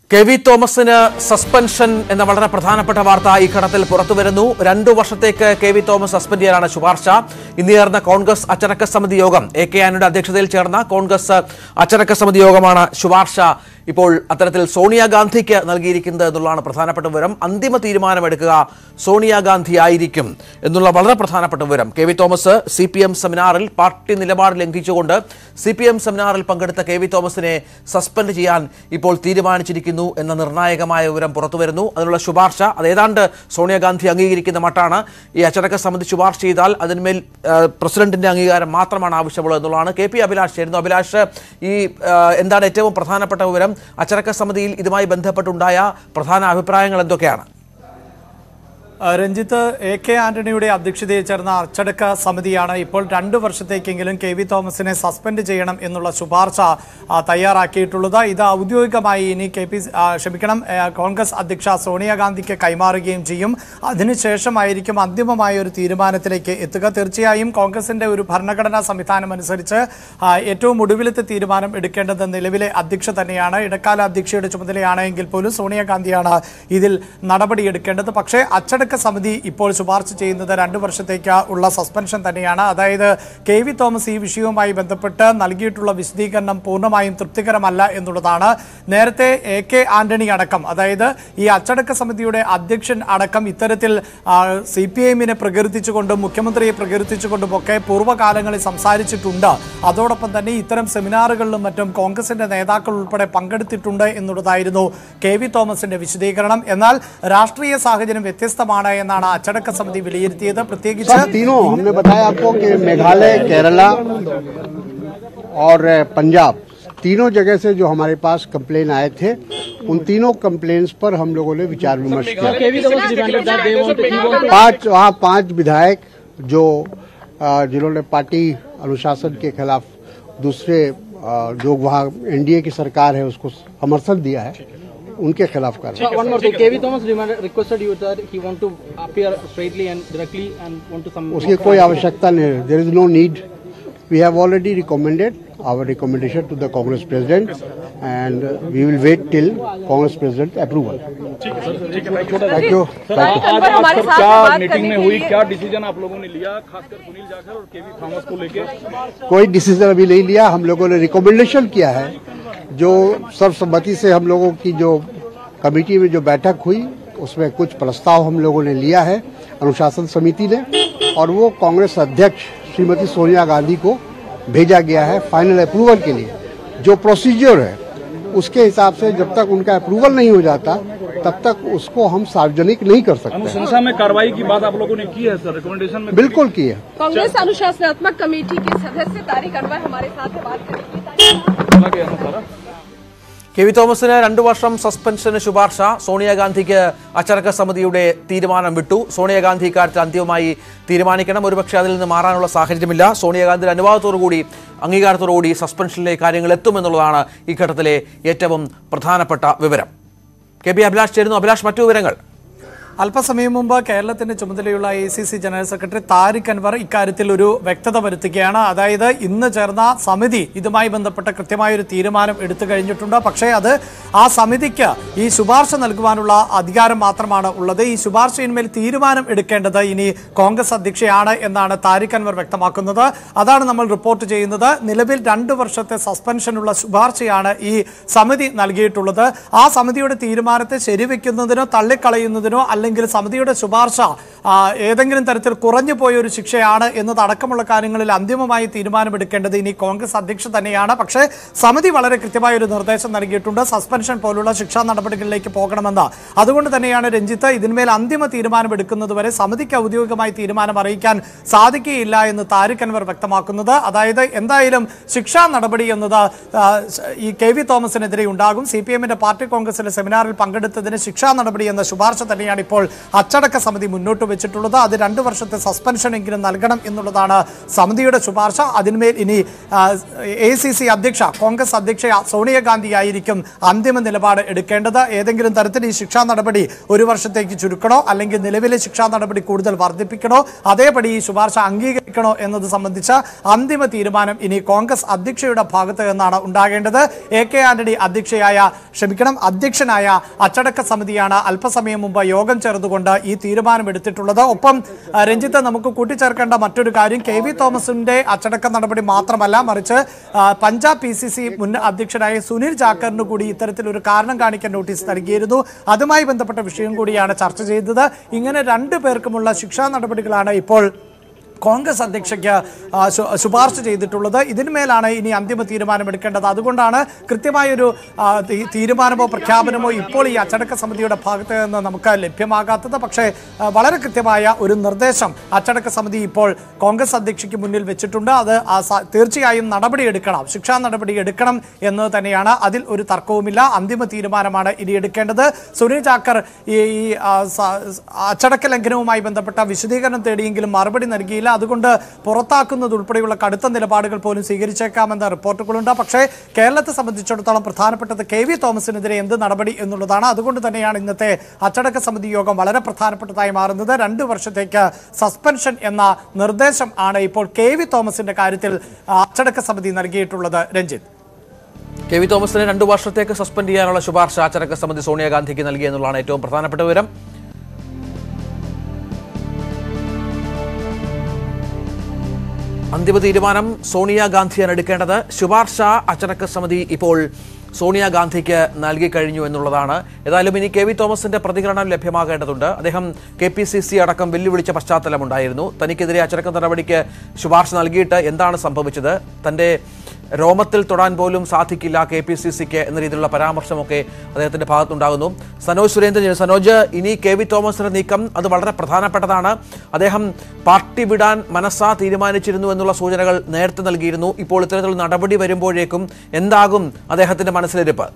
K V തോമസിന് suspension എന്ന വളരെ പ്രധാനപ്പെട്ട വാർത്ത ഈ ഘട്ടത്തിൽ പുറത്തുവരുന്നു രണ്ടു വർഷത്തേക്ക് കെ വി തോമസ് സസ്പെൻഡ് ചെയ്യാനാണ് ശുപാർശ ഇന്ന് ചേർന്ന കോൺഗ്രസ് അച്ചടക്ക സമിതി യോഗം എ കെ ആന്റണിയുടെ അധ്യക്ഷതയിൽ ചേർന്ന കോൺഗ്രസ് അച്ചടക്ക സമിതി യോഗമാണ് ശുപാർശ ഇപ്പോൾ അത്തരത്തിൽ സോണിയാഗാന്ധിക്ക് നൽകിയിരിക്കുന്നത് എന്നുള്ളതാണ് പ്രധാനപ്പെട്ട വിവരം അന്തിമ തീരുമാനമെടുക്കുക സോണിയാഗാന്ധി ആയിരിക്കും എന്നുള്ള വളരെ പ്രധാനപ്പെട്ട വിവരം K V Thomas C P M സെമിനാറിൽ പാർട്ടി നിലപാട് ലംഘിച്ചുകൊണ്ട് സി പി എം സെമിനാറിൽ പങ്കെടുത്ത കെ വി തോമസിനെ സസ്പെൻഡ് ചെയ്യാൻ ഇപ്പോൾ തീരുമാനിച്ചിരിക്കുന്നു എന്ന നിർണായകമായ വിവരം പുറത്തുവരുന്നു അതിനുള്ള ശുപാർശ അത് ഏതാണ്ട് സോണിയാഗാന്ധി അംഗീകരിക്കുന്ന മട്ടാണ് ഈ അച്ചടക്ക സമിതി ശുപാർശ ചെയ്താൽ അതിന്മേൽ ആ, പ്രസിഡന്റിന്റെ അംഗീകാരം മാത്രമാണ് ആവശ്യമുള്ളത് എന്നുള്ളതാണ് കെ പി അഭിലാഷ് ചേരുന്നു അഭിലാഷ് ഈ ആ, എന്താണ് ഏറ്റവും പ്രധാനപ്പെട്ട വിവരം അച്ചടക്ക സമിതിയിൽ ഇതുമായി ബന്ധപ്പെട്ടുണ്ടായ പ്രധാന അഭിപ്രായങ്ങൾ എന്തൊക്കെയാണ് ആ, രഞ്ജിത്ത് എ കെ ആന്റണിയുടെ അധ്യക്ഷതയിൽ ചേർന്ന അച്ചടക്ക സമിതിയാണ് ഇപ്പോൾ രണ്ടു വർഷത്തേക്കെങ്കിലും കെ വി തോമസിനെ സസ്പെൻഡ് ചെയ്യണം എന്നുള്ള ശുപാർശ ആ, തയ്യാറാക്കിയിട്ടുള്ളത് ഇത് ഔദ്യോഗികമായി ഇനി കെ പി ആ, ക്ഷമിക്കണം ആ, കോൺഗ്രസ് അധ്യക്ഷ സോണിയാഗാന്ധിക്ക് കൈമാറുകയും ചെയ്യും അതിനുശേഷമായിരിക്കും അന്തിമമായ ഒരു തീരുമാനത്തിലേക്ക് എത്തുക തീർച്ചയായും കോൺഗ്രസിന്റെ ഒരു ഭരണഘടനാ സംവിധാനം അനുസരിച്ച് ആ, ഏറ്റവും ഒടുവിലത്തെ തീരുമാനം എടുക്കേണ്ടത് നിലവിലെ അധ്യക്ഷ തന്നെയാണ് ഇടക്കാല അധ്യക്ഷയുടെ ചുമതലയാണെങ്കിൽ പോലും സോണിയാഗാന്ധിയാണ് ഇതിൽ നടപടിയെടുക്കേണ്ടത് പക്ഷേ അച്ചടക്ക സമിതി ഇപ്പോൾ ശുപാർശ ചെയ്യുന്നത് രണ്ടു വർഷത്തേക്ക് ഉള്ള സസ്പെൻഷൻ തന്നെയാണ് അതായത് കെ വി തോമസ് ഈ വിഷയവുമായി ബന്ധപ്പെട്ട് നൽകിയിട്ടുള്ള വിശദീകരണം പൂർണ്ണമായും തൃപ്തികരമല്ല എന്നുള്ളതാണ് നേരത്തെ എ കെ ആന്റണി അടക്കം അതായത് ഈ അച്ചടക്ക സമിതിയുടെ അധ്യക്ഷൻ അടക്കം ഇത്തരത്തിൽ സി പി ഐഎമ്മിനെ പ്രകീർത്തിച്ചുകൊണ്ടും മുഖ്യമന്ത്രിയെ പ്രകീർത്തിച്ചുകൊണ്ടും ഒക്കെ പൂർവ്വകാലങ്ങളിൽ സംസാരിച്ചിട്ടുണ്ട് അതോടൊപ്പം തന്നെ ഇത്തരം സെമിനാറുകളിലും മറ്റും കോൺഗ്രസിന്റെ നേതാക്കൾ ഉൾപ്പെടെ പങ്കെടുത്തിട്ടുണ്ട് എന്നുള്ളതായിരുന്നു കെ വി തോമസിന്റെ വിശദീകരണം എന്നാൽ രാഷ്ട്രീയ സാഹചര്യം വ്യത്യസ്തമാണ് എന്നാണ് അച്ചടക്ക സമിതി വിലയിരുത്തിയത് പ്രത്യേകിച്ച് सब तीनों हमने बताया आपको कि मेघालय केरला और पंजाब तीनों जगह से जो हमारे पास कंप्लेन आए थे उन तीनों कंप्लेन्स पर हम लोगों ने विचार विमर्श किया पांच वहाँ पांच विधायक जो अ, जिन्होंने पार्टी अनुशासन के खिलाफ दूसरे अ, जो वहाँ एनडीए की सरकार है उसको समर्थन दिया है उनके खिलाफ कर Sir, one more thing. KV Thomas reminded, requested you that he want to appear straightly and directly and want to some. उसकी कोई आवश्यकता नहीं है there is no need we have already recommended our recommendation to the Congress president and we will wait till Congress president approval thank you आज पर आज हमारे sir साथ क्या बात मीटिंग करने में के हुई लिए- क्या डिसीजन आप लोगों ने लिया खासकर सुनील जाखड़ और केवी थॉमस को लेके कोई डिसीजन अभी नहीं लिया हम लोगों ने रिकमेंडेशन किया है जो सर्वसम्मति से हम लोगों की जो कमेटी में जो बैठक हुई उसमें कुछ प्रस्ताव हम लोगों ने लिया है अनुशासन समिति ने और वो कांग्रेस अध्यक्ष श्रीमती सोनिया गांधी को भेजा गया है फाइनल अप्रूवल के लिए जो प्रोसीजर है उसके हिसाब से जब तक उनका अप्रूवल नहीं हो जाता तब तक उसको हम सार्वजनिक नहीं कर सकते अनुशंसा में कार्रवाई की बात आप लोगों ने की है सर रिकमेंडेशन में बिल्कुल की है कांग्रेस अनुशासनात्मक कमेटी के सदस्य तारिक अनवर हमारे साथ है बात करेंगे बोला गया ना सारा കെ വി തോമസിന് രണ്ടു വർഷം സസ്പെൻഷന് ശുപാർശ സോണിയാഗാന്ധിക്ക് അച്ചടക്ക സമിതിയുടെ തീരുമാനം വിട്ടു സോണിയാഗാന്ധി ഇക്കാര്യത്തിൽ അന്തിമമായി തീരുമാനിക്കണം ഒരുപക്ഷെ അതിൽ നിന്ന് മാറാനുള്ള സാഹചര്യമില്ല സോണിയാഗാന്ധിയുടെ അനുവാദത്തോടുകൂടി അംഗീകാരത്തോടുകൂടി സസ്പെൻഷനിലെ കാര്യങ്ങൾ എത്തുമെന്നുള്ളതാണ് ഈ ഘട്ടത്തിലെ ഏറ്റവും പ്രധാനപ്പെട്ട വിവരം കെ ബി അഭിലാഷ് ചേരുന്നു അഭിലാഷ് മറ്റു വിവരങ്ങൾ അല്പസമയം മുമ്പ് കേരളത്തിന്റെ ചുമതലയുള്ള A C C general secretary Tariq Anwar ഇക്കാര്യത്തിൽ ഒരു വ്യക്തത വരുത്തുകയാണ് അതായത് ഇന്ന് ചേർന്ന സമിതി ഇതുമായി ബന്ധപ്പെട്ട കൃത്യമായ ഒരു തീരുമാനം എടുത്തു കഴിഞ്ഞിട്ടുണ്ട് പക്ഷേ അത് ആ സമിതിക്ക് ഈ ശുപാർശ നൽകുവാനുള്ള അധികാരം മാത്രമാണ് ഉള്ളത് ഈ ശുപാർശയിന്മേൽ തീരുമാനം എടുക്കേണ്ടത് ഇനി കോൺഗ്രസ് അധ്യക്ഷയാണ് എന്നാണ് താരിഖ് അൻവർ വ്യക്തമാക്കുന്നത് അതാണ് നമ്മൾ റിപ്പോർട്ട് ചെയ്യുന്നത് നിലവിൽ രണ്ട് വർഷത്തെ സസ്പെൻഷനുള്ള ശുപാർശയാണ് ഈ സമിതി നൽകിയിട്ടുള്ളത് ആ സമിതിയുടെ തീരുമാനത്തെ ശരിവെക്കുന്നതിനോ തള്ളിക്കളയുന്നതിനോ അല്ലെങ്കിൽ സമിതിയുടെ ശുപാർശ ആ, ഏതെങ്കിലും തരത്തിൽ കുറഞ്ഞു പോയ ഒരു ശിക്ഷയാണ് എന്നതടക്കമുള്ള കാര്യങ്ങളിൽ അന്തിമമായി തീരുമാനമെടുക്കേണ്ടത് ഇനി കോൺഗ്രസ് അധ്യക്ഷ തന്നെയാണ് പക്ഷേ സമിതി വളരെ കൃത്യമായ ഒരു നിർദ്ദേശം നൽകിയിട്ടുണ്ട് സസ്പെൻഷൻ പോലുള്ള ശിക്ഷാ നടപടികളിലേക്ക് പോകണമെന്ന് അതുകൊണ്ട് തന്നെയാണ് രഞ്ജിത്ത് ഇതിന്മേൽ അന്തിമ തീരുമാനമെടുക്കുന്നതുവരെ സമിതിക്ക് ഔദ്യോഗികമായി തീരുമാനം അറിയിക്കാൻ സാധിക്കുകയില്ല എന്ന് താരിഖ് അൻവർ വ്യക്തമാക്കുന്നത് അതായത് എന്തായാലും ശിക്ഷാ നടപടി എന്നത് ആ, ഈ കെ വി തോമസിനെതിരെ ഉണ്ടാകും സി പി എമ്മിന്റെ പാർട്ടി കോൺഗ്രസിലെ സെമിനാറിൽ പങ്കെടുത്തതിന് ശിക്ഷാ നടപടി എന്ന ശുപാർശ തന്നെയാണ് ഇപ്പോൾ ഇപ്പോൾ അച്ചടക്ക സമിതി മുന്നോട്ട് വെച്ചിട്ടുള്ളത് അത് രണ്ട് വർഷത്തെ സസ്പെൻഷൻ എങ്കിലും നൽകണം എന്നുള്ളതാണ് സമിതിയുടെ ശുപാർശ അതിന്മേൽ ഇനി എ സി സി അധ്യക്ഷ കോൺഗ്രസ് അധ്യക്ഷ സോണിയാഗാന്ധി ആയിരിക്കും അന്തിമ നിലപാട് എടുക്കേണ്ടത് ഏതെങ്കിലും തരത്തിൽ ഈ ശിക്ഷാ നടപടി ഒരു വർഷത്തേക്ക് ചുരുക്കണോ അല്ലെങ്കിൽ നിലവിലെ ശിക്ഷാ നടപടി കൂടുതൽ വർദ്ധിപ്പിക്കണോ അതേപടി ഈ ശുപാർശ അംഗീകരിക്കണോ എന്നത് സംബന്ധിച്ച അന്തിമ തീരുമാനം ഇനി കോൺഗ്രസ് അധ്യക്ഷയുടെ ഭാഗത്ത് നിന്നാണ് ഉണ്ടാകേണ്ടത് എ കെ ആന്റണി അധ്യക്ഷയായ ക്ഷമിക്കണം അധ്യക്ഷനായ അച്ചടക്ക സമിതിയാണ് അല്പസമയം മുമ്പ് യോഗം ചേർന്നുകൊണ്ട് ഈ തീരുമാനം എടുത്തിട്ടുള്ളത് ഒപ്പം ആ, രഞ്ജിത്ത് നമുക്ക് കൂട്ടിച്ചേർക്കേണ്ട മറ്റൊരു കാര്യം കെ വി തോമസിന്റെ അച്ചടക്ക നടപടി മാത്രമല്ല മറിച്ച് ആ, പഞ്ചാബ് പി സി സി മുൻ അധ്യക്ഷനായ സുനിൽ ജാക്കറിന് കൂടി ഇത്തരത്തിലൊരു കാരണം കാണിക്കാൻ നോട്ടീസ് നൽകിയിരുന്നു അതുമായി ബന്ധപ്പെട്ട വിഷയം കൂടിയാണ് ചർച്ച ചെയ്തത് ഇങ്ങനെ രണ്ടു പേർക്കുമുള്ള ശിക്ഷാ നടപടികളാണ് ഇപ്പോൾ കോൺഗ്രസ് അധ്യക്ഷയ്ക്ക് ആ, ശു- ശുപാർശ ചെയ്തിട്ടുള്ളത് ഇതിന്മേലാണ് ഇനി അന്തിമ തീരുമാനം എടുക്കേണ്ടത് അതുകൊണ്ടാണ് കൃത്യമായൊരു ആ, തീ- തീരുമാനമോ പ്രഖ്യാപനമോ ഇപ്പോൾ ഈ അച്ചടക്ക സമിതിയുടെ ഭാഗത്ത് നിന്ന് നമുക്ക് ലഭ്യമാകാത്തത് പക്ഷേ ആ, വളരെ കൃത്യമായ ഒരു നിർദ്ദേശം അച്ചടക്ക സമിതി ഇപ്പോൾ കോൺഗ്രസ് അധ്യക്ഷയ്ക്ക് മുന്നിൽ വെച്ചിട്ടുണ്ട് അത് ആ സ- തീർച്ചയായും നടപടി എടുക്കണം ശിക്ഷാ നടപടി എടുക്കണം എന്ന് തന്നെയാണ് അതിൽ ഒരു തർക്കവുമില്ല അന്തിമ തീരുമാനമാണ് ഇനി എടുക്കേണ്ടത് സുനിൽ ചാക്കർ ഈ ഈ, ആ, സ- അച്ചടക്ക ലംഘനവുമായി ബന്ധപ്പെട്ട വിശദീകരണം തേടിയെങ്കിലും മറുപടി നൽകിയില്ല അതുകൊണ്ട് പുറത്താക്കുന്നത് ഉൾപ്പെടെയുള്ള കടുത്ത നിലപാടുകൾ പോലും സ്വീകരിച്ചേക്കാമെന്ന റിപ്പോർട്ടുകളുണ്ട് പക്ഷേ കേരളത്തെ സംബന്ധിച്ചിടത്തോളം പ്രധാനപ്പെട്ടത് കെ വി തോമസിനെതിരെ എന്ത് നടപടി എന്നുള്ളതാണ് അതുകൊണ്ട് തന്നെയാണ് ഇന്നത്തെ അച്ചടക്ക സമിതി യോഗം വളരെ പ്രധാനപ്പെട്ടതായി മാറുന്നത് രണ്ട് വർഷത്തേക്ക് സസ്പെൻഷൻ എന്ന നിർദ്ദേശം ആണ് ഇപ്പോൾ കെ വി തോമസിന്റെ കാര്യത്തിൽ ആ, അച്ചടക്ക സമിതി നൽകിയിട്ടുള്ളത് രഞ്ജിത്ത് കെ വി തോമസിനെ രണ്ടു വർഷത്തേക്ക് സസ്പെൻഡ് ചെയ്യാനുള്ള ശുപാർശ അച്ചടക്ക സമിതി സോണിയാഗാന്ധിക്ക് നൽകി എന്നുള്ളതാണ് ഏറ്റവും പ്രധാനപ്പെട്ട വിവരം അന്തിമ തീരുമാനം സോണിയാഗാന്ധിയാണ് എടുക്കേണ്ടത് ശുപാർശ അച്ചടക്ക സമിതി ഇപ്പോൾ സോണിയാഗാന്ധിക്ക് നൽകി കഴിഞ്ഞു എന്നുള്ളതാണ് ഏതായാലും ഇനി കെ വി തോമസിന്റെ പ്രതികരണം ലഭ്യമാകേണ്ടതുണ്ട് അദ്ദേഹം കെ പി സി സി അടക്കം വെല്ലുവിളിച്ച പശ്ചാത്തലമുണ്ടായിരുന്നു തനിക്കെതിരെ അച്ചടക്ക നടപടിക്ക് ശുപാർശ നൽകിയിട്ട് എന്താണ് സംഭവിച്ചത് തന്റെ രോമത്തിൽ തൊടാൻ പോലും സാധിക്കില്ല കെ പി സി സിക്ക് എന്ന രീതിയിലുള്ള പരാമർശമൊക്കെ അദ്ദേഹത്തിന്റെ ഭാഗത്തുണ്ടാകുന്നു സനോജ് സുരേന്ദ്രൻ സനോജ് ഇനി കെ വി തോമസിന്റെ നീക്കം അത് വളരെ പ്രധാനപ്പെട്ടതാണ് അദ്ദേഹം പാർട്ടി വിടാൻ മനസ്സാ തീരുമാനിച്ചിരുന്നു എന്നുള്ള സൂചനകൾ നേരത്തെ നൽകിയിരുന്നു ഇപ്പോൾ ഇത്തരത്തിലുള്ള നടപടി വരുമ്പോഴേക്കും എന്താകും അദ്ദേഹത്തിന്റെ മനസ്സിലിരിപ്പ്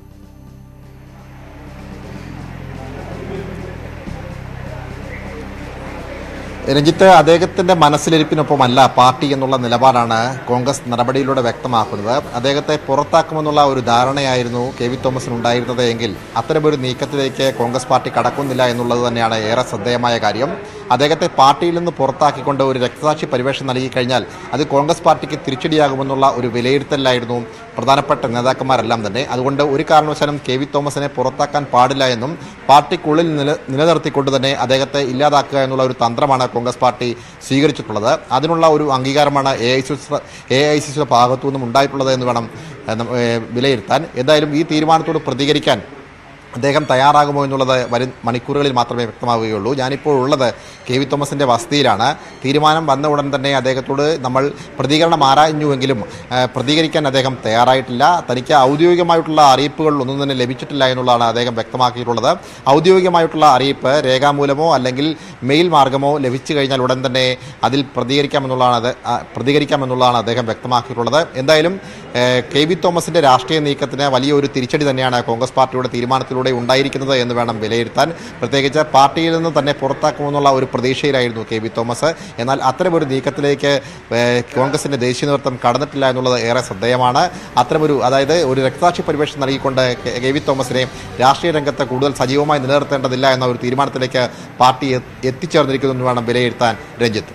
രഞ്ജിത്ത് അദ്ദേഹത്തിന്റെ മനസ്സിലിരിപ്പിനൊപ്പമല്ല പാർട്ടി എന്നുള്ള നിലപാടാണ് കോൺഗ്രസ് നടപടിയിലൂടെ വ്യക്തമാക്കുന്നത് അദ്ദേഹത്തെ പുറത്താക്കുമെന്നുള്ള ഒരു ധാരണയായിരുന്നു കെ വി തോമസിന് ഉണ്ടായിരുന്നത് എങ്കിൽ അത്തരമൊരു നീക്കത്തിലേക്ക് കോൺഗ്രസ് പാർട്ടി കടക്കുന്നില്ല എന്നുള്ളത് തന്നെയാണ് ഏറെ ശ്രദ്ധേയമായ കാര്യം അദ്ദേഹത്തെ പാർട്ടിയിൽ നിന്ന് പുറത്താക്കിക്കൊണ്ട് ഒരു രക്തസാക്ഷി പരിവേഷം നൽകി കഴിഞ്ഞാൽ അത് കോൺഗ്രസ് പാർട്ടിക്ക് തിരിച്ചടിയാകുമെന്നുള്ള ഒരു വിലയിരുത്തലായിരുന്നു പ്രധാനപ്പെട്ട നേതാക്കന്മാരെല്ലാം തന്നെ അതുകൊണ്ട് ഒരു കാരണവശാലും കെ വി തോമസിനെ പുറത്താക്കാൻ പാടില്ല എന്നും പാർട്ടിക്കുള്ളിൽ നില നിലനിർത്തിക്കൊണ്ട് തന്നെ അദ്ദേഹത്തെ ഇല്ലാതാക്കുക എന്നുള്ള ഒരു തന്ത്രമാണ് കോൺഗ്രസ് പാർട്ടി സ്വീകരിച്ചിട്ടുള്ളത് അതിനുള്ള ഒരു അംഗീകാരമാണ് A I C A I C സിയുടെ ഭാഗത്തു നിന്നും ഉണ്ടായിട്ടുള്ളത് എന്ന് വേണം ഏഹ്, നം- ഏഹ്, വിലയിരുത്താൻ എന്തായാലും ഈ തീരുമാനത്തോട് പ്രതികരിക്കാൻ അദ്ദേഹം തയ്യാറാകുമോ എന്നുള്ളത് വരും മണിക്കൂറുകളിൽ മാത്രമേ വ്യക്തമാവുകയുള്ളൂ ഞാനിപ്പോൾ ഉള്ളത് കെ വി തോമസിൻ്റെ വസതിയിലാണ് തീരുമാനം വന്ന ഉടൻ തന്നെ അദ്ദേഹത്തോട് നമ്മൾ പ്രതികരണം ആരാഞ്ഞുവെങ്കിലും ഏഹ്, പ്രതികരിക്കാൻ അദ്ദേഹം തയ്യാറായിട്ടില്ല തനിക്ക് ഔദ്യോഗികമായിട്ടുള്ള അറിയിപ്പുകൾ ഒന്നും തന്നെ ലഭിച്ചിട്ടില്ല എന്നുള്ളതാണ് അദ്ദേഹം വ്യക്തമാക്കിയിട്ടുള്ളത് ഔദ്യോഗികമായിട്ടുള്ള അറിയിപ്പ് രേഖാമൂലമോ അല്ലെങ്കിൽ മെയിൽ മാർഗമോ ലഭിച്ചു കഴിഞ്ഞാൽ ഉടൻ തന്നെ അതിൽ പ്രതികരിക്കാമെന്നുള്ളതാണ് അത് ആ, പ്രതികരിക്കാമെന്നുള്ളതാണ് അദ്ദേഹം വ്യക്തമാക്കിയിട്ടുള്ളത് എന്തായാലും ഏഹ്, കെ വി തോമസിന്റെ രാഷ്ട്രീയ നീക്കത്തിന് വലിയൊരു തിരിച്ചടി തന്നെയാണ് കോൺഗ്രസ് പാർട്ടിയുടെ തീരുമാനത്തിലൂടെ ഉണ്ടായിരിക്കുന്നത് എന്ന് വേണം വിലയിരുത്താൻ പ്രത്യേകിച്ച് പാർട്ടിയിൽ നിന്ന് തന്നെ പുറത്താക്കുമെന്നുള്ള ഒരു പ്രതീക്ഷയിലായിരുന്നു കെ വി തോമസ് എന്നാൽ അത്തരമൊരു നീക്കത്തിലേക്ക് ഏഹ്, കോൺഗ്രസിന്റെ ദേശീയ നേതൃത്വം കടന്നിട്ടില്ല എന്നുള്ളത് ഏറെ ശ്രദ്ധേയമാണ് അത്തരമൊരു അതായത് ഒരു രക്തസാക്ഷി പരിവേഷം നൽകിക്കൊണ്ട് കെ- കെ വി തോമസിനെ രാഷ്ട്രീയ രംഗത്ത് കൂടുതൽ സജീവമായി നിലനിർത്തേണ്ടതില്ല എന്ന ഒരു തീരുമാനത്തിലേക്ക് പാർട്ടി എ- എത്തിച്ചേർന്നിരിക്കുന്നു എന്ന് വേണം വിലയിരുത്താൻ രഞ്ജിത്ത്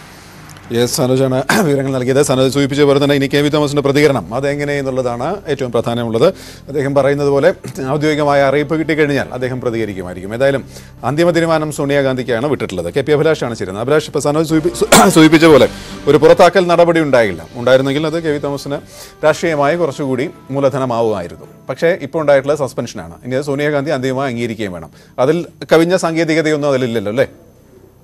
യെസ് സനോജാണ് വിവരങ്ങൾ നൽകിയത് സനോജ് സൂചിപ്പിച്ച പോലെ തന്നെ ഇനി കെ വി തോമസിന്റെ പ്രതികരണം അതെങ്ങനെ എന്നുള്ളതാണ് ഏറ്റവും പ്രധാനമുള്ളത് അദ്ദേഹം പറയുന്നത് പോലെ ഔദ്യോഗികമായ അറിയിപ്പ് കിട്ടിക്കഴിഞ്ഞാൽ അദ്ദേഹം പ്രതികരിക്കുമായിരിക്കും ഏതായാലും അന്തിമ തീരുമാനം സോണിയാഗാന്ധിക്കാണ് വിട്ടിട്ടുള്ളത് കെ പി അഭിലാഷാണ് ചേരുന്നത് അഭിലാഷ് ഇപ്പോൾ സനോജ് സൂചിപ്പി- സൂ- സൂചിപ്പിച്ച പോലെ ഒരു പുറത്താക്കൽ നടപടി ഉണ്ടായില്ല ഉണ്ടായിരുന്നെങ്കിൽ അത് കെ വി തോമസിന് രാഷ്ട്രീയമായി കുറച്ചുകൂടി മൂലധനമാവുമായിരുന്നു പക്ഷേ ഇപ്പോൾ ഉണ്ടായിട്ടുള്ള സസ്പെൻഷനാണ് ഇനി അത് സോണിയാഗാന്ധി അന്തിമമായി അംഗീകരിക്കുകയും വേണം അതിൽ കവിഞ്ഞ സാങ്കേതികതയൊന്നും അതിലില്ലല്ലോ അല്ലേ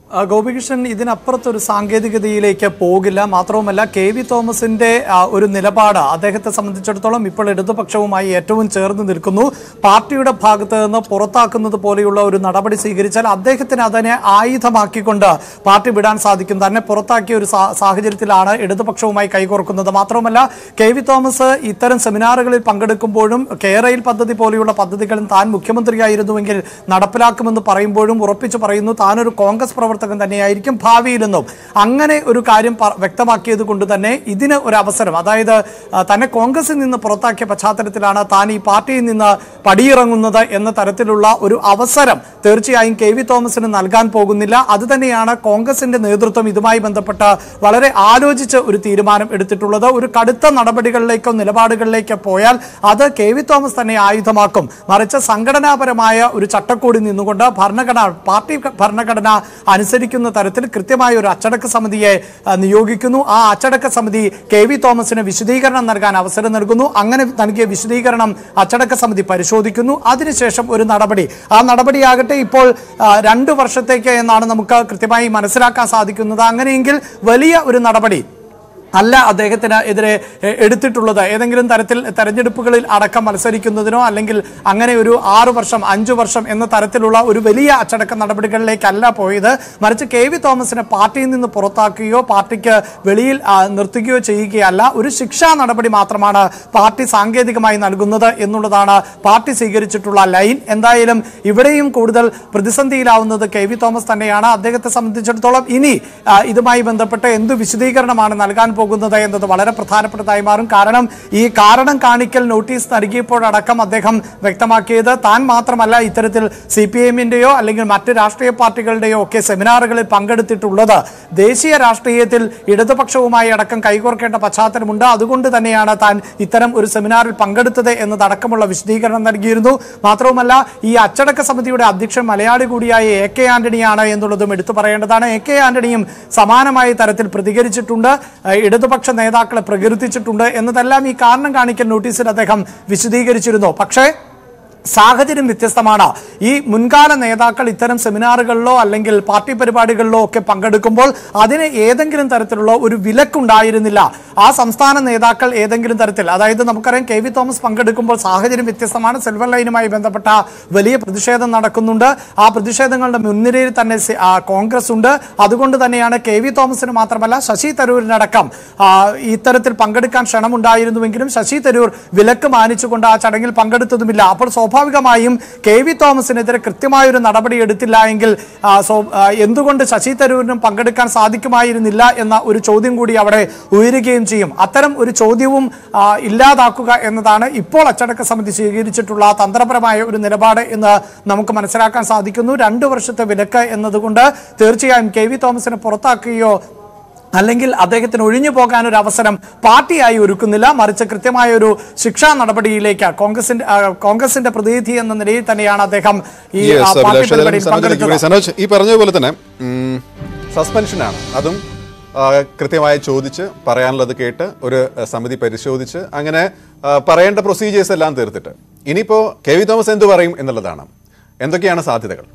ആ, ഗോപികൃഷ്ണൻ ഇതിനപ്പുറത്തൊരു സാങ്കേതികതയിലേക്ക് പോകില്ല മാത്രവുമല്ല കെ വി തോമസിന്റെ ആ, ഒരു നിലപാട് അദ്ദേഹത്തെ സംബന്ധിച്ചിടത്തോളം ഇപ്പോൾ ഇടതുപക്ഷവുമായി ഏറ്റവും ചേർന്ന് നിൽക്കുന്നു പാർട്ടിയുടെ ഭാഗത്ത് നിന്ന് പുറത്താക്കുന്നത് പോലെയുള്ള ഒരു നടപടി സ്വീകരിച്ചാൽ അദ്ദേഹത്തിന് അതിനെ ആയുധമാക്കിക്കൊണ്ട് പാർട്ടി വിടാൻ സാധിക്കും തന്നെ പുറത്താക്കിയ ഒരു സാ- സാഹചര്യത്തിലാണ് ഇടതുപക്ഷവുമായി കൈകോർക്കുന്നത് മാത്രമല്ല കെ വി തോമസ് ഇത്തരം സെമിനാറുകളിൽ പങ്കെടുക്കുമ്പോഴും കേരയിൽ പദ്ധതി പോലെയുള്ള പദ്ധതികളും താൻ മുഖ്യമന്ത്രിയായിരുന്നുവെങ്കിൽ നടപ്പിലാക്കുമെന്ന് പറയുമ്പോഴും ഉറപ്പിച്ചു പറയുന്നു താനൊരു കോൺഗ്രസ് പ്രവർത്തകൻ തന്നെയായിരിക്കും ഭാവിയിലെന്നും അങ്ങനെ ഒരു കാര്യം പ- വ്യക്തമാക്കിയത് കൊണ്ട് തന്നെ ഇതിന് ഒരു അവസരം അതായത് ആ, തന്നെ കോൺഗ്രസിൽ നിന്ന് പുറത്താക്കിയ പശ്ചാത്തലത്തിലാണ് താൻ ഈ പാർട്ടിയിൽ നിന്ന് പടിയിറങ്ങുന്നത് എന്ന തരത്തിലുള്ള ഒരു അവസരം തീർച്ചയായും കെ വി തോമസിന് നൽകാൻ പോകുന്നില്ല അത് തന്നെയാണ് കോൺഗ്രസിന്റെ നേതൃത്വം ഇതുമായി ബന്ധപ്പെട്ട് വളരെ ആലോചിച്ച് ഒരു തീരുമാനം എടുത്തിട്ടുള്ളത് ഒരു കടുത്ത നടപടികളിലേക്കോ നിലപാടുകളിലേക്കോ പോയാൽ അത് കെ വി തോമസ് തന്നെ ആയുധമാക്കും മറിച്ച് സംഘടനാപരമായ ഒരു ചട്ടക്കൂടി നിന്നുകൊണ്ട് ഭരണഘടന പാർട്ടി ഭരണഘടന അനുസരിക്കുന്ന തരത്തിൽ കൃത്യമായ ഒരു അച്ചടക്ക സമിതിയെ ആ, നിയോഗിക്കുന്നു ആ അച്ചടക്ക സമിതി കെ വി തോമസിന് വിശദീകരണം നൽകാൻ അവസരം നൽകുന്നു അങ്ങനെ നൽകിയ വിശദീകരണം അച്ചടക്ക സമിതി പരിശോധിക്കുന്നു അതിനുശേഷം ഒരു നടപടി ആ നടപടിയാകട്ടെ ഇപ്പോൾ ആ, രണ്ടു വർഷത്തേക്ക് എന്നാണ് നമുക്ക് കൃത്യമായി മനസ്സിലാക്കാൻ സാധിക്കുന്നത് അങ്ങനെയെങ്കിൽ വലിയ ഒരു നടപടി അല്ല അദ്ദേഹത്തിന് എതിരെ എ, എടുത്തിട്ടുള്ളത് ഏതെങ്കിലും തരത്തിൽ തെരഞ്ഞെടുപ്പുകളിൽ അടക്കം മത്സരിക്കുന്നതിനോ അല്ലെങ്കിൽ അങ്ങനെ ഒരു ആറു വർഷം അഞ്ചു വർഷം എന്ന തരത്തിലുള്ള ഒരു വലിയ അച്ചടക്ക നടപടികളിലേക്കല്ല പോയത് മറിച്ച് കെ വി തോമസിനെ പാർട്ടിയിൽ നിന്ന് പുറത്താക്കുകയോ പാർട്ടിക്ക് വെളിയിൽ ആ, നിർത്തുകയോ ചെയ്യുകയല്ല ഒരു ശിക്ഷാ നടപടി മാത്രമാണ് പാർട്ടി സാങ്കേതികമായി നൽകുന്നത് എന്നുള്ളതാണ് പാർട്ടി സ്വീകരിച്ചിട്ടുള്ള ലൈൻ എന്തായാലും ഇവിടെയും കൂടുതൽ പ്രതിസന്ധിയിലാവുന്നത് കെ വി തോമസ് തന്നെയാണ് അദ്ദേഹത്തെ സംബന്ധിച്ചിടത്തോളം ഇനി ആ, ഇതുമായി ബന്ധപ്പെട്ട് എന്ത് വിശദീകരണമാണ് നൽകാൻ പോകുന്നത് എന്നത് വളരെ പ്രധാനപ്പെട്ടതായി മാറും കാരണം ഈ കാരണം കാണിക്കൽ നോട്ടീസ് നൽകിയപ്പോഴടക്കം അദ്ദേഹം വ്യക്തമാക്കിയത് താൻ മാത്രമല്ല ഇത്തരത്തിൽ സി പി എമ്മിന്റെയോ അല്ലെങ്കിൽ മറ്റ് രാഷ്ട്രീയ പാർട്ടികളുടെയോ ഒക്കെ സെമിനാറുകളിൽ പങ്കെടുത്തിട്ടുള്ളത് ദേശീയ രാഷ്ട്രീയത്തിൽ ഇടതുപക്ഷവുമായി അടക്കം കൈകോർക്കേണ്ട പശ്ചാത്തലമുണ്ട് അതുകൊണ്ട് തന്നെയാണ് താൻ ഇത്തരം ഒരു സെമിനാറിൽ പങ്കെടുത്തത് എന്നതടക്കമുള്ള വിശദീകരണം നൽകിയിരുന്നു മാത്രവുമല്ല ഈ അച്ചടക്ക സമിതിയുടെ അധ്യക്ഷൻ മലയാളി കൂടിയായ എ കെ ആന്റണിയാണ് എന്നുള്ളതും എടുത്തു പറയേണ്ടതാണ് എ കെ ആന്റണിയും സമാനമായ തരത്തിൽ പ്രതികരിച്ചിട്ടുണ്ട് ഏഹ് ഇടതുപക്ഷ നേതാക്കളെ പ്രകീർത്തിച്ചിട്ടുണ്ട് എന്നതെല്ലാം ഈ കാരണം കാണിക്കൽ നോട്ടീസിൽ അദ്ദേഹം വിശദീകരിച്ചിരുന്നു പക്ഷേ സാഹചര്യം വ്യത്യസ്തമാണ് ഈ മുൻകാല നേതാക്കൾ ഇത്തരം സെമിനാറുകളിലോ അല്ലെങ്കിൽ പാർട്ടി പരിപാടികളിലോ ഒക്കെ പങ്കെടുക്കുമ്പോൾ അതിന് ഏതെങ്കിലും തരത്തിലുള്ള ഒരു വിലക്കുണ്ടായിരുന്നില്ല ആ സംസ്ഥാന നേതാക്കൾ ഏതെങ്കിലും തരത്തിൽ അതായത് നമുക്കറിയാം കെ വി തോമസ് പങ്കെടുക്കുമ്പോൾ സാഹചര്യം വ്യത്യസ്തമാണ് സിൽവർ ലൈനുമായി ബന്ധപ്പെട്ട വലിയ പ്രതിഷേധം നടക്കുന്നുണ്ട് ആ പ്രതിഷേധങ്ങളുടെ മുൻനിരയിൽ തന്നെ സി- ആ, കോൺഗ്രസ് ഉണ്ട് അതുകൊണ്ട് തന്നെയാണ് കെ വി തോമസിന് മാത്രമല്ല ശശി തരൂരിനടക്കം ആ, ഇത്തരത്തിൽ പങ്കെടുക്കാൻ ക്ഷണമുണ്ടായിരുന്നുവെങ്കിലും ശശി തരൂർ വിലക്ക് മാനിച്ചുകൊണ്ട് ആ ചടങ്ങിൽ പങ്കെടുത്തതുമില്ല അപ്പോൾ സ്വാഭാവികമായും കെ വി തോമസിനെതിരെ കൃത്യമായൊരു നടപടി എടുത്തില്ല എങ്കിൽ ആ, സ്വ- ആ, എന്തുകൊണ്ട് ശശി തരൂരിനും പങ്കെടുക്കാൻ സാധിക്കുമായിരുന്നില്ല എന്ന ഒരു ചോദ്യം കൂടി അവിടെ ഉയരുകയും ചെയ്യും അത്തരം ഒരു ചോദ്യവും ആ, ഇല്ലാതാക്കുക എന്നതാണ് ഇപ്പോൾ അച്ചടക്ക സമിതി സ്വീകരിച്ചിട്ടുള്ള തന്ത്രപരമായ ഒരു നിലപാട് എന്ന് നമുക്ക് മനസ്സിലാക്കാൻ സാധിക്കുന്നു രണ്ടു വർഷത്തെ വിലക്ക് എന്നതുകൊണ്ട് തീർച്ചയായും കെ വി തോമസിനെ പുറത്താക്കുകയോ അല്ലെങ്കിൽ അദ്ദേഹത്തിന് ഒഴിഞ്ഞു പോകാൻ ഒരു അവസരം പാർട്ടിയായി ഒരുക്കുന്നില്ല മറിച്ച് കൃത്യമായ ഒരു ശിക്ഷാ നടപടിയിലേക്ക് കോൺഗ്രസിന്റെ ആ, കോൺഗ്രസിന്റെ പ്രതിനിധി എന്ന നിലയിൽ തന്നെയാണ് അദ്ദേഹം ഈ Yes, ആ, പാർട്ടി അഭിലാഷ്, ഏതായാലും പരിപാടിയിൽ സനോജിലേക്ക് കൂടി. പങ്കെടുത്തത് സനോജ് ഈ പറഞ്ഞതുപോലെ തന്നെ ഉം, സസ്പെൻഷനാണ് അതും ആ, കൃത്യമായി ചോദിച്ച് പറയാനുള്ളത് കേട്ട് ഒരു ആ, സമിതി പരിശോധിച്ച് അങ്ങനെ ആ, പറയേണ്ട പ്രൊസീജിയേഴ്സ് എല്ലാം തീർത്തിട്ട് ഇനിയിപ്പോ കെ വി തോമസ് എന്ത് പറയും എന്നുള്ളതാണ് എന്തൊക്കെയാണ് സാധ്യതകൾ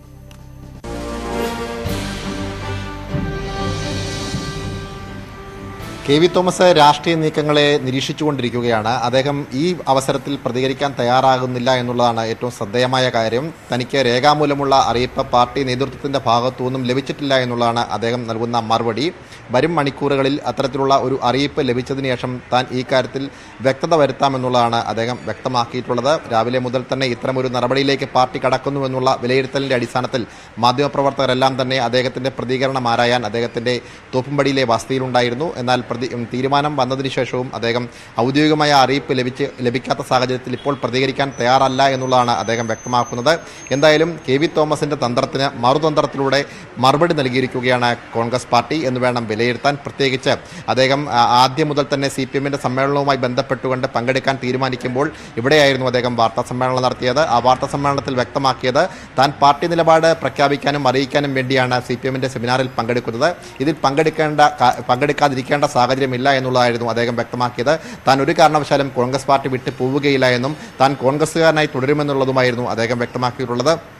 കെ വി തോമസ് രാഷ്ട്രീയ നീക്കങ്ങളെ നിരീക്ഷിച്ചുകൊണ്ടിരിക്കുകയാണ് അദ്ദേഹം ഈ അവസരത്തിൽ പ്രതികരിക്കാൻ തയ്യാറാകുന്നില്ല എന്നുള്ളതാണ് ഏറ്റവും ശ്രദ്ധേയമായ കാര്യം തനിക്ക് രേഖാമൂലമുള്ള അറിയിപ്പ് പാർട്ടി നേതൃത്വത്തിന്റെ ഭാഗത്തു നിന്നും ലഭിച്ചിട്ടില്ല എന്നുള്ളതാണ് അദ്ദേഹം നൽകുന്ന മറുപടി വരും മണിക്കൂറുകളിൽ അത്തരത്തിലുള്ള ഒരു അറിയിപ്പ് ലഭിച്ചതിന് ശേഷം താൻ ഈ കാര്യത്തിൽ വ്യക്തത വരുത്താമെന്നുള്ളതാണ് അദ്ദേഹം വ്യക്തമാക്കിയിട്ടുള്ളത് രാവിലെ മുതൽ തന്നെ ഇത്തരം ഒരു നടപടിയിലേക്ക് പാർട്ടി കടക്കുന്നുവെന്നുള്ള വിലയിരുത്തലിന്റെ അടിസ്ഥാനത്തിൽ മാധ്യമപ്രവർത്തകരെല്ലാം തന്നെ അദ്ദേഹത്തിന്റെ പ്രതികരണം ആരായാൻ അദ്ദേഹത്തിന്റെ തോപ്പുംപടിയിലെ വസതിയിലുണ്ടായിരുന്നു എന്നാൽ പ്രതി ഉം, തീരുമാനം വന്നതിന് ശേഷവും അദ്ദേഹം ഔദ്യോഗികമായ അറിയിപ്പ് ലഭിച്ച് ലഭിക്കാത്ത സാഹചര്യത്തിൽ ഇപ്പോൾ പ്രതികരിക്കാൻ തയ്യാറല്ല എന്നുള്ളതാണ് അദ്ദേഹം വ്യക്തമാക്കുന്നത് എന്തായാലും കെ വി തോമസിന്റെ തന്ത്രത്തിന് മറുതന്ത്രത്തിലൂടെ മറുപടി നൽകിയിരിക്കുകയാണ് കോൺഗ്രസ് പാർട്ടി എന്ന് വേണം വിലയിരുത്താൻ പ്രത്യേകിച്ച് അദ്ദേഹം ആ, ആദ്യം മുതൽ തന്നെ സി പി എമ്മിന്റെ സമ്മേളനവുമായി ബന്ധപ്പെട്ടുകൊണ്ട് പങ്കെടുക്കാൻ തീരുമാനിക്കുമ്പോൾ ഇവിടെയായിരുന്നു അദ്ദേഹം വാർത്താ സമ്മേളനം നടത്തിയത് ആ വാർത്താ സമ്മേളനത്തിൽ വ്യക്തമാക്കിയത് താൻ പാർട്ടി നിലപാട് പ്രഖ്യാപിക്കാനും അറിയിക്കാനും വേണ്ടിയാണ് സി പി എമ്മിന്റെ സെമിനാറിൽ പങ്കെടുക്കുന്നത് ഇതിൽ പങ്കെടുക്കേണ്ട കാ- പങ്കെടുക്കാതിരിക്കേണ്ട സാഹചര്യമില്ല എന്നുള്ളതായിരുന്നു അദ്ദേഹം വ്യക്തമാക്കിയത് താൻ ഒരു കാരണവശാലും കോൺഗ്രസ് പാർട്ടി വിട്ടു പോവുകയില്ല എന്നും താൻ കോൺഗ്രസ്സുകാരനായി തുടരുമെന്നുള്ളതുമായിരുന്നു അദ്ദേഹം വ്യക്തമാക്കിയിട്ടുള്ളത്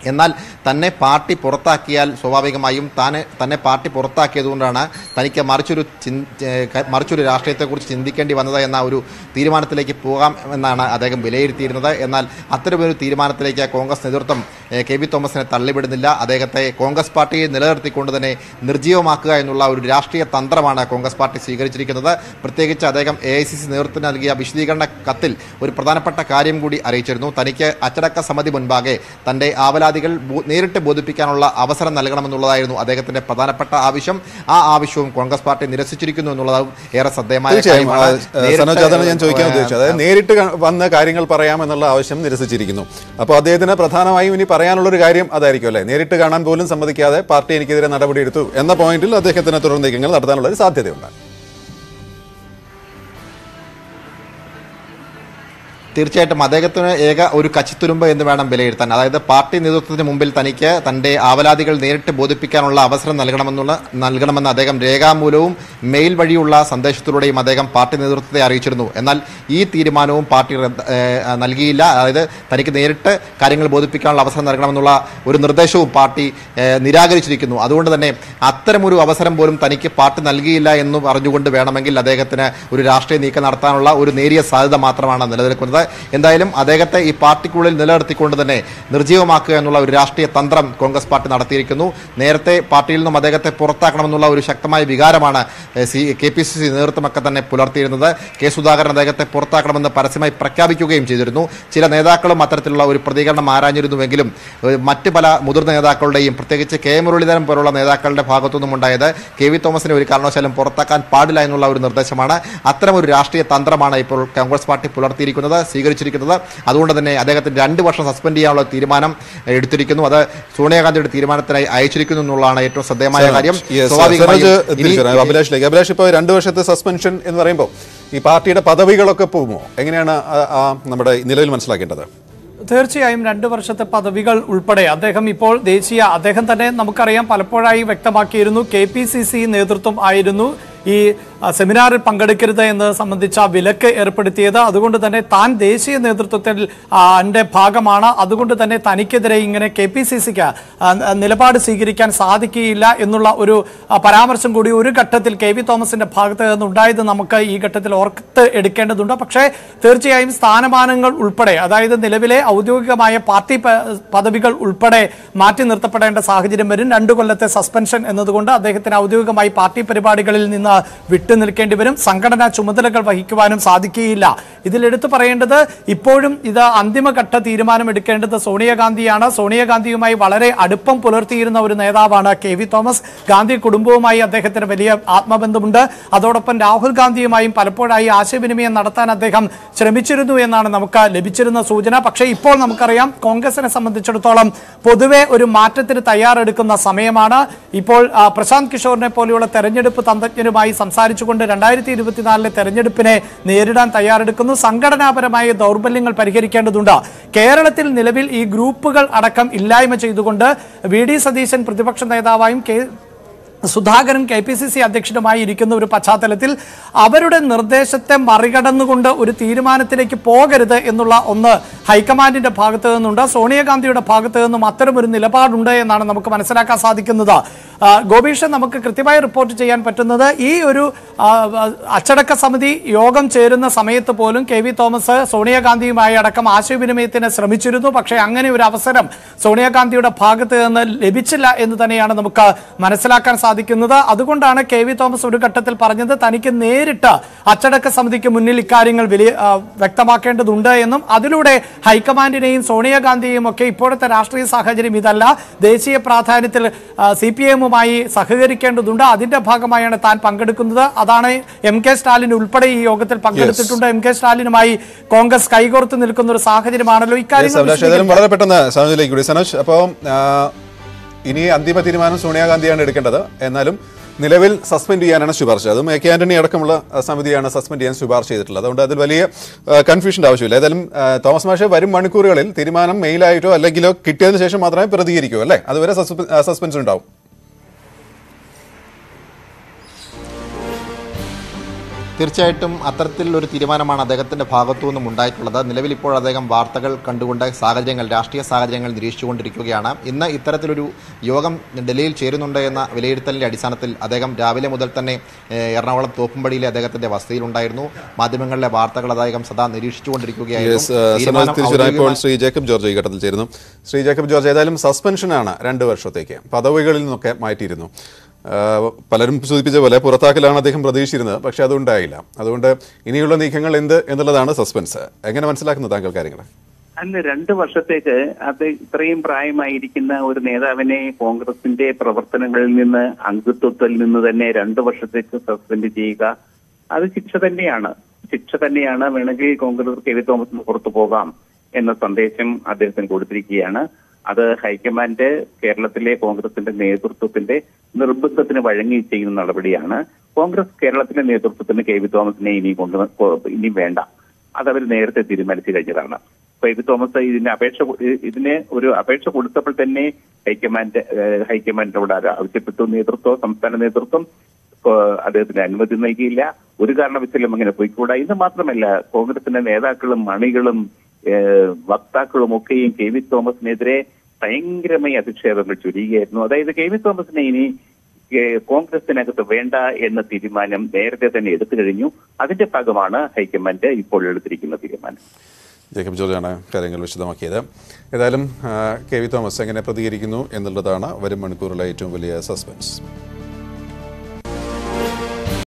എന്നാൽ തന്നെ പാർട്ടി പുറത്താക്കിയാൽ സ്വാഭാവികമായും താൻ തന്നെ പാർട്ടി പുറത്താക്കിയതുകൊണ്ടാണ് തനിക്ക് മറിച്ചൊരു ചിൻ- ഏഹ് ക- മറിച്ചൊരു രാഷ്ട്രീയത്തെക്കുറിച്ച് ചിന്തിക്കേണ്ടി വന്നത് എന്ന ഒരു തീരുമാനത്തിലേക്ക് പോകാം എന്നാണ് അദ്ദേഹം വിലയിരുത്തിയിരുന്നത് എന്നാൽ അത്തരമൊരു തീരുമാനത്തിലേക്ക് കോൺഗ്രസ് നേതൃത്വം ഏഹ് കെ വി തോമസിനെ തള്ളിവിടുന്നില്ല അദ്ദേഹത്തെ കോൺഗ്രസ് പാർട്ടിയെ നിലനിർത്തിക്കൊണ്ട് തന്നെ നിർജ്ജീവമാക്കുക എന്നുള്ള ഒരു രാഷ്ട്രീയ തന്ത്രമാണ് കോൺഗ്രസ് പാർട്ടി സ്വീകരിച്ചിരിക്കുന്നത് പ്രത്യേകിച്ച് അദ്ദേഹം എ ഐ സി സി നേതൃത്വത്തിന് നൽകിയ വിശദീകരണ കത്തിൽ ഒരു പ്രധാനപ്പെട്ട കാര്യം കൂടി അറിയിച്ചിരുന്നു തനിക്ക് അച്ചടക്ക സമിതി മുൻപാകെ തന്റെ ആവലാതികൾ ബോ- നേരിട്ട് ബോധിപ്പിക്കാനുള്ള അവസരം നൽകണമെന്നുള്ളതായിരുന്നു അദ്ദേഹത്തിന്റെ പ്രധാനപ്പെട്ട ആവശ്യം ആ ആവശ്യവും കോൺഗ്രസ് പാർട്ടി നിരസിച്ചിരിക്കുന്നു എന്നുള്ളതും ഏറെ ശ്രദ്ധേയമായ തീർച്ചയായും ആ, കാര്യമാണ്. ഏഹ്, സനോജ് അതാണ് ഞാൻ ചോദിക്കാൻ നേരിട്ട്, ഉദ്ദേശിച്ചത് അതായത് നേരിട്ട് ക- വന്ന് കാര്യങ്ങൾ പറയാമെന്നുള്ള ആവശ്യം നിരസിച്ചിരിക്കുന്നു അപ്പോൾ അദ്ദേഹത്തിന് പ്രധാനമായും ഇനി പറയാനുള്ളൊരു കാര്യം അതായിരിക്കും അല്ലേ നേരിട്ട് കാണാൻ പോലും സമ്മതിക്കാതെ പാർട്ടി എനിക്കെതിരെ നടപടിയെടുത്തു എന്ന പോയിന്റിൽ അദ്ദേഹത്തിന് തുടർ നീക്കങ്ങൾ നടത്താനുള്ള ഒരു സാധ്യതയുണ്ട് തീർച്ചയായിട്ടും അദ്ദേഹത്തിന് ഏക ഒരു കച്ചിത്തുരുമ്പ് എന്ന് വേണം വിലയിരുത്താൻ അതായത് പാർട്ടി നേതൃത്വത്തിന് മുമ്പിൽ തനിക്ക് തന്റെ ആവലാതികൾ നേരിട്ട് ബോധിപ്പിക്കാനുള്ള അവസരം നൽകണമെന്നുള്ള നൽകണമെന്ന് അദ്ദേഹം രേഖാമൂലവും മെയിൽ വഴിയുള്ള സന്ദേശത്തിലൂടെയും അദ്ദേഹം പാർട്ടി നേതൃത്വത്തെ അറിയിച്ചിരുന്നു എന്നാൽ ഈ തീരുമാനവും പാർട്ടി റദ്ദ- ഏഹ് നൽകിയില്ല അതായത് തനിക്ക് നേരിട്ട് കാര്യങ്ങൾ ബോധിപ്പിക്കാനുള്ള അവസരം നൽകണമെന്നുള്ള ഒരു നിർദ്ദേശവും പാർട്ടി ഏഹ് നിരാകരിച്ചിരിക്കുന്നു അതുകൊണ്ട് തന്നെ അത്തരമൊരു അവസരം പോലും തനിക്ക് പാർട്ടി നൽകിയില്ല എന്ന് പറഞ്ഞുകൊണ്ട് വേണമെങ്കിൽ അദ്ദേഹത്തിന് ഒരു രാഷ്ട്രീയ നീക്കം നടത്താനുള്ള ഒരു നേരിയ സാധ്യത മാത്രമാണ് നിലനിൽക്കുന്നത് എന്തായാലും അദ്ദേഹത്തെ ഈ പാർട്ടിക്കുള്ളിൽ നിലനിർത്തിക്കൊണ്ട് തന്നെ നിർജ്ജീവമാക്കുക എന്നുള്ള ഒരു രാഷ്ട്രീയ തന്ത്രം കോൺഗ്രസ് പാർട്ടി നടത്തിയിരിക്കുന്നു നേരത്തെ പാർട്ടിയിൽ നിന്നും അദ്ദേഹത്തെ പുറത്താക്കണമെന്നുള്ള ഒരു ശക്തമായ വികാരമാണ് ഏഹ്, C K P C C നേതൃത്വമൊക്കെ തന്നെ പുലർത്തിയിരുന്നത് കെ സുധാകരൻ അദ്ദേഹത്തെ പുറത്താക്കണമെന്ന് പരസ്യമായി പ്രഖ്യാപിക്കുകയും ചെയ്തിരുന്നു ചില നേതാക്കളും അത്തരത്തിലുള്ള ഒരു പ്രതികരണം ആരാഞ്ഞിരുന്നുവെങ്കിലും ഏഹ്, മറ്റ് പല മുതിർന്ന നേതാക്കളുടെയും പ്രത്യേകിച്ച് കെ മുരളീധരൻ പോലുള്ള നേതാക്കളുടെ ഭാഗത്തുനിന്നും ഉണ്ടായത് കെ വി തോമസിനെ ഒരു കാരണവശാലും പുറത്താക്കാൻ പാടില്ല എന്നുള്ള ഒരു നിർദ്ദേശമാണ് അത്തരം ഒരു രാഷ്ട്രീയ തന്ത്രമാണ് ഇപ്പോൾ കോൺഗ്രസ് പാർട്ടി പുലർത്തിയിരിക്കുന്നത് സ്വീകരിച്ചിരിക്കുന്നത് അതുകൊണ്ട് തന്നെ അദ്ദേഹത്തിന് രണ്ട് വർഷം സസ്പെൻഡ് ചെയ്യാനുള്ള തീരുമാനം എടുത്തിരിക്കുന്നു അത് സോണിയാഗാന്ധിയുടെ തീരുമാനത്തിനായി അയച്ചിരിക്കുന്നു എന്നുള്ളതാണ് ഏറ്റവും ശ്രദ്ധേയമായ കാര്യം Yes, സ്വാഭാവികമായും സനോജ് ഇനി- തിരിച്ചു വരാം. അഭിലാഷിലേക്ക് അഭിലാഷ് ഇപ്പോൾ രണ്ട് വർഷത്തെ സസ്പെൻഷൻ എന്ന് പറയുമ്പോൾ ഈ പാർട്ടിയുടെ പദവികളൊക്കെ പോകുമോ എങ്ങനെയാണ് ആ- ആ നമ്മുടെ നിലവിൽ മനസ്സിലാക്കേണ്ടത് തീർച്ചയായും രണ്ട് വർഷത്തെ പദവികൾ ഉൾപ്പെടെ അദ്ദേഹം ഇപ്പോൾ ദേശീയ അദ്ദേഹം തന്നെ നമുക്കറിയാം പലപ്പോഴായി വ്യക്തമാക്കിയിരുന്നു കെ പി സി സി നേതൃത്വം ആയിരുന്നു ഈ ആ, സെമിനാറിൽ പങ്കെടുക്കരുത് എന്ന് സംബന്ധിച്ച വിലക്ക് ഏർപ്പെടുത്തിയത് അതുകൊണ്ട് തന്നെ താൻ ദേശീയ നേതൃത്വത്തിൽ ആ, ന്റെ ഭാഗമാണ് അതുകൊണ്ട് തന്നെ തനിക്കെതിരെ ഇങ്ങനെ കെ പി സി സിക്ക് നിലപാട് സ്വീകരിക്കാൻ സാധിക്കുകയില്ല എന്നുള്ള ഒരു ആ, പരാമർശം കൂടി ഒരു ഘട്ടത്തിൽ കെ വി തോമസിന്റെ ഭാഗത്ത് നിന്നുണ്ടായത് നമുക്ക് ഈ ഘട്ടത്തിൽ ഓർത്ത് എടുക്കേണ്ടതുണ്ട് പക്ഷേ തീർച്ചയായും സ്ഥാനമാനങ്ങൾ ഉൾപ്പെടെ അതായത് നിലവിലെ ഔദ്യോഗികമായ പാർട്ടി പ- പദവികൾ ഉൾപ്പെടെ മാറ്റി നിർത്തപ്പെടേണ്ട സാഹചര്യം വരും രണ്ടു കൊല്ലത്തെ സസ്പെൻഷൻ എന്നതുകൊണ്ട് അദ്ദേഹത്തിന് ഔദ്യോഗികമായി പാർട്ടി പരിപാടികളിൽ നിന്ന് വിട്ടു നിൽക്കേണ്ടി വരും സംഘടനാ ചുമതലകൾ വഹിക്കുവാനും സാധിക്കുകയില്ല ഇതിൽ എടുത്തു പറയേണ്ടത് ഇപ്പോഴും ഇത് അന്തിമഘട്ട തീരുമാനം എടുക്കേണ്ടത് സോണിയാഗാന്ധിയാണ് സോണിയാഗാന്ധിയുമായി വളരെ അടുപ്പം പുലർത്തിയിരുന്ന ഒരു നേതാവാണ് കെ വി തോമസ് ഗാന്ധി കുടുംബവുമായി അദ്ദേഹത്തിന് വലിയ ആത്മബന്ധമുണ്ട് അതോടൊപ്പം രാഹുൽ ഗാന്ധിയുമായും പലപ്പോഴായി ആശയവിനിമയം നടത്താൻ അദ്ദേഹം ശ്രമിച്ചിരുന്നു എന്നാണ് നമുക്ക് ലഭിച്ചിരുന്ന സൂചന പക്ഷേ ഇപ്പോൾ നമുക്കറിയാം കോൺഗ്രസിനെ സംബന്ധിച്ചിടത്തോളം പൊതുവെ ഒരു മാറ്റത്തിന് തയ്യാറെടുക്കുന്ന സമയമാണ് ഇപ്പോൾ ആ, പ്രശാന്ത് കിഷോറിനെ പോലെയുള്ള തെരഞ്ഞെടുപ്പ് തന്ത്രജ്ഞരുമായി സംസാരിച്ചുകൊണ്ട് രണ്ടായിരത്തി ഇരുപത്തിനാലിലെ തെരഞ്ഞെടുപ്പിനെ നേരിടാൻ തയ്യാറെടുക്കുന്നു സംഘടനാപരമായ ദൗർബല്യങ്ങൾ പരിഹരിക്കേണ്ടതുണ്ട് കേരളത്തിൽ നിലവിൽ ഈ ഗ്രൂപ്പുകൾ അടക്കം ഇല്ലായ്മ ചെയ്തുകൊണ്ട് വി ഡി സതീശൻ പ്രതിപക്ഷ നേതാവായും K Sudhakaran K P C C അധ്യക്ഷനുമായി ഇരിക്കുന്ന ഒരു പശ്ചാത്തലത്തിൽ അവരുടെ നിർദ്ദേശത്തെ മറികടന്നുകൊണ്ട് ഒരു തീരുമാനത്തിലേക്ക് പോകരുത് എന്നുള്ള ഒന്ന് ഹൈക്കമാൻഡിന്റെ ഭാഗത്തു നിന്നുണ്ട് സോണിയാഗാന്ധിയുടെ ഭാഗത്തു നിന്നും അത്തരമൊരു നിലപാടുണ്ട് എന്നാണ് നമുക്ക് മനസ്സിലാക്കാൻ സാധിക്കുന്നത് ആ, ഗോപീഷൻ നമുക്ക് കൃത്യമായി റിപ്പോർട്ട് ചെയ്യാൻ പറ്റുന്നത് ഈ ഒരു ആ, അച്ചടക്ക സമിതി യോഗം ചേരുന്ന സമയത്ത് പോലും കെ വി തോമസ് സോണിയാഗാന്ധിയുമായി അടക്കം ആശയവിനിമയത്തിന് ശ്രമിച്ചിരുന്നു പക്ഷേ അങ്ങനെ ഒരു അവസരം സോണിയാഗാന്ധിയുടെ ഭാഗത്ത് നിന്ന് ലഭിച്ചില്ല എന്ന് തന്നെയാണ് നമുക്ക് മനസ്സിലാക്കാൻ സാധിക്കുന്നത് അതുകൊണ്ടാണ് കെ വി തോമസ് ഒരു ഘട്ടത്തിൽ പറഞ്ഞത് തനിക്ക് നേരിട്ട് അച്ചടക്ക സമിതിക്ക് മുന്നിൽ ഇക്കാര്യങ്ങൾ വലിയ ആ, വ്യക്തമാക്കേണ്ടതുണ്ട് എന്നും അതിലൂടെ ഹൈക്കമാൻഡിനെയും സോണിയാഗാന്ധിയെയും ഒക്കെ ഇപ്പോഴത്തെ രാഷ്ട്രീയ സാഹചര്യം ഇതല്ല ദേശീയ പ്രാധാന്യത്തിൽ സി പി എമ്മുമായി സഹകരിക്കേണ്ടതുണ്ട് അതിന്റെ ഭാഗമായാണ് താൻ പങ്കെടുക്കുന്നത് അതാണ് എം കെ സ്റ്റാലിൻ ഉൾപ്പെടെ ഈ യോഗത്തിൽ പങ്കെടുത്തിട്ടുണ്ട് എം കെ സ്റ്റാലിനുമായി കോൺഗ്രസ് കൈകോർത്ത് നിൽക്കുന്ന ഒരു സാഹചര്യമാണല്ലോ Yes, ഇക്കാര്യങ്ങൾ അഭിലാഷ് ഏതായാലും വിശദീകരിക്കാൻ- വളരെ പെട്ടെന്ന് സനോജിലേക്ക് കൂടി സനോജ് അപ്പോൾ ഇനി അന്തിമ തീരുമാനം സോണിയാഗാന്ധിയാണ് എടുക്കേണ്ടത് എന്നാലും നിലവിൽ സസ്പെൻഡ് ചെയ്യാനാണ് ശുപാർശ അതും എ കെ ആന്റണി അടക്കമുള്ള ആ, സമിതിയാണ് സസ്പെൻഡ് ചെയ്യാൻ ശുപാർശ ചെയ്തിട്ടുള്ളത് അതുകൊണ്ട് അതിൽ വലിയ കൺഫ്യൂഷൻ്റെ ആവശ്യമില്ല ഏതായാലും ആ, തോമസ് മാഷെ വരും മണിക്കൂറുകളിൽ തീരുമാനം മെയിലായിട്ടോ അല്ലെങ്കിലോ കിട്ടിയതിന് ശേഷം മാത്രമേ പ്രതികരിക്കൂ അല്ലേ അതുവരെ സസ്പെൻഷൻ ഉണ്ടാവും തീർച്ചയായിട്ടും അത്തരത്തിലൊരു തീരുമാനമാണ് അദ്ദേഹത്തിന്റെ ഭാഗത്തു നിന്നും ഉണ്ടായിട്ടുള്ളത് നിലവിൽ ഇപ്പോൾ അദ്ദേഹം വാർത്തകൾ കണ്ടുകൊണ്ട് സാഹചര്യങ്ങൾ രാഷ്ട്രീയ സാഹചര്യങ്ങൾ നിരീക്ഷിച്ചുകൊണ്ടിരിക്കുകയാണ് ഇന്ന് ഇത്തരത്തിലൊരു യോഗം ഡൽഹിയിൽ ചേരുന്നുണ്ട് എന്ന വിലയിരുത്തലിന്റെ അടിസ്ഥാനത്തിൽ അദ്ദേഹം രാവിലെ മുതൽ തന്നെ ഏഹ്, എറണാകുളം തോപ്പുംപടിയിലെ അദ്ദേഹത്തിന്റെ വസതിയിലുണ്ടായിരുന്നു മാധ്യമങ്ങളിലെ വാർത്തകൾ അദ്ദേഹം സദാ നിരീക്ഷിച്ചുകൊണ്ടിരിക്കുകയായിരുന്നു യെസ് സനോജ് തീരുമാനം തിരിച്ചുവരാൻ ഇപ്പോൾ ഔദ്യോഗികമായി- ശ്രീ ജേക്കബ് ജോർജ് ഈ ഘട്ടത്തിൽ ചേരുന്നു ശ്രീ ജേക്കബ് ജോർജ് ഏതായാലും സസ്പെൻഷനാണ് രണ്ട് വർഷത്തേക്ക് പദവികളിൽ നിന്നൊക്കെ മാറ്റിയിരുന്നു ആ, പലരും സൂചിപ്പിച്ച പോലെ പുറത്താക്കലാണ് അദ്ദേഹം പ്രതീക്ഷിച്ചിരുന്നത് പക്ഷെ അതുണ്ടായില്ല അതുകൊണ്ട് ഇനിയുള്ള നീക്കങ്ങൾ എന്ത് എന്നുള്ളതാണ് സസ്പെൻസ് എങ്ങനെ മനസ്സിലാക്കുന്നു താങ്കൾ കാര്യങ്ങൾ അല്ല രണ്ട് വർഷത്തേക്ക് അത് ഇത്രയും പ്രായമായിരിക്കുന്ന ഒരു നേതാവിനെ കോൺഗ്രസിന്റെ പ്രവർത്തനങ്ങളിൽ നിന്ന് അംഗത്വത്തിൽ നിന്ന് തന്നെ രണ്ട് വർഷത്തേക്ക് സസ്പെൻഡ് ചെയ്യുക അത് ശിക്ഷ തന്നെയാണ് ശിക്ഷ തന്നെയാണ് വേണമെങ്കിൽ കോൺഗ്രസ് കെ വി തോമസിന് പുറത്തു പോകാം എന്ന സന്ദേശം അദ്ദേഹത്തിന് കൊടുത്തിരിക്കുകയാണ് അത് ഹൈക്കമാൻഡ് കേരളത്തിലെ കോൺഗ്രസിന്റെ നേതൃത്വത്തിന്റെ നിർബന്ധത്തിന് വഴങ്ങി ചെയ്യുന്ന നടപടിയാണ് കോൺഗ്രസ് കേരളത്തിലെ നേതൃത്വത്തിന് കെ വി തോമസിനെ ഇനി കൊണ്ട് ഇനി വേണ്ട അത് അവർ നേരത്തെ തീരുമാനിച്ചു കഴിഞ്ഞതാണ് കെ വി തോമസ് ഇതിന് അപേക്ഷ കൊ- ഇതിന് ഒരു അപേക്ഷ കൊടുത്തപ്പോൾ തന്നെ ഹൈക്കമാൻഡ് ഏഹ്, ഹൈക്കമാൻഡിനോട് അത് ആവശ്യപ്പെട്ടു നേതൃത്വം സംസ്ഥാന നേതൃത്വം ഏഹ്, അദ്ദേഹത്തിന് അനുമതി നൽകിയില്ല ഒരു കാരണവശാലും അങ്ങനെ പോയിക്കൂടാ ഇത് മാത്രമല്ല കോൺഗ്രസിന്റെ നേതാക്കളും മണികളും ഏഹ്, വക്താക്കളും ഒക്കെയും കെ വി തോമസിനെതിരെ ഭയങ്കരമായി അധിക്ഷേപങ്ങൾ ചൊരിയുകയായിരുന്നു അതായത് കെ വി തോമസിനെ ഇനി ഏഹ്, കോൺഗ്രസിനകത്ത് വേണ്ട എന്ന തീരുമാനം നേരത്തെ തന്നെ എടുത്തു കഴിഞ്ഞു അതിന്റെ ഭാഗമാണ് ഹൈക്കമാൻഡ് ഇപ്പോൾ എടുത്തിരിക്കുന്ന തീരുമാനം ജേക്കബ് ജോർജാണ് കാര്യങ്ങൾ വിശദമാക്കിയത് ഏതായാലും ആ, കെ വി തോമസ് എങ്ങനെ പ്രതികരിക്കുന്നു എന്നുള്ളതാണ് വരും മണിക്കൂറിലെ ഏറ്റവും വലിയ സസ്പെൻസ്